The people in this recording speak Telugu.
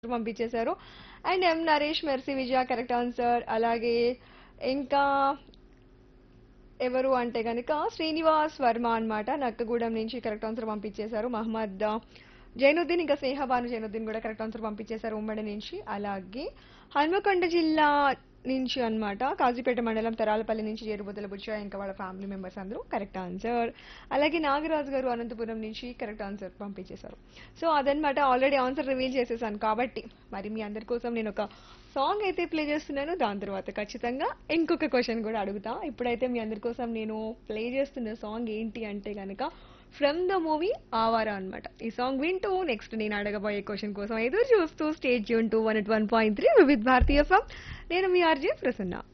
పంపించేశారు and M Naresh Mercy Vijaya correct answer అలాగే ఇంకా ఎవరు అంటే కనుక శ్రీనివాస్ వర్మ అన్నమాట నక్కగూడెం నుంచి కరెక్ట్ ఆన్సర్ పంపించేశారు మహమ్మద్ జైనుద్దీన్ ఇంకా స్నేహబాను జైనుద్దీన్ కూడా కరెక్ట్ ఆన్సర్ పంపించేశారు ఉమ్మడి నుంచి అలాగే హన్మకొండ జిల్లా నుంచి అన్నమాట కాజీపేట మండలం తరాలపల్లి నుంచి చేరుబుద్దల బుచ్చ ఇంకా వాళ్ళ ఫ్యామిలీ మెంబర్స్ అందరూ కరెక్ట్ ఆన్సర్ అలాగే నాగరాజు గారు అనంతపురం నుంచి కరెక్ట్ ఆన్సర్ పంపించేశారు సో అదనమాట ఆల్రెడీ ఆన్సర్ రివీల్ చేసేసాను కాబట్టి మరి మీ అందరి కోసం నేను ఒక సాంగ్ అయితే ప్లే చేస్తున్నాను దాని తర్వాత ఖచ్చితంగా ఇంకొక క్వశ్చన్ కూడా అడుగుతా ఇప్పుడైతే మీ అందరి కోసం నేను ప్లే చేస్తున్న సాంగ్ ఏంటి అంటే కనుక ఫ్రమ్ ద మూవీ ఆవారా అన్నమాట ఈ సాంగ్ వింటూ నెక్స్ట్ నేను అడగబోయే క్వశ్చన్ కోసం ఎదురు చూస్తూ స్టేజ్ యూన్ two one eight one point three వివిధ్ భారతీయ ఫమ్ నేను మీ ఆర్జే ప్రసన్న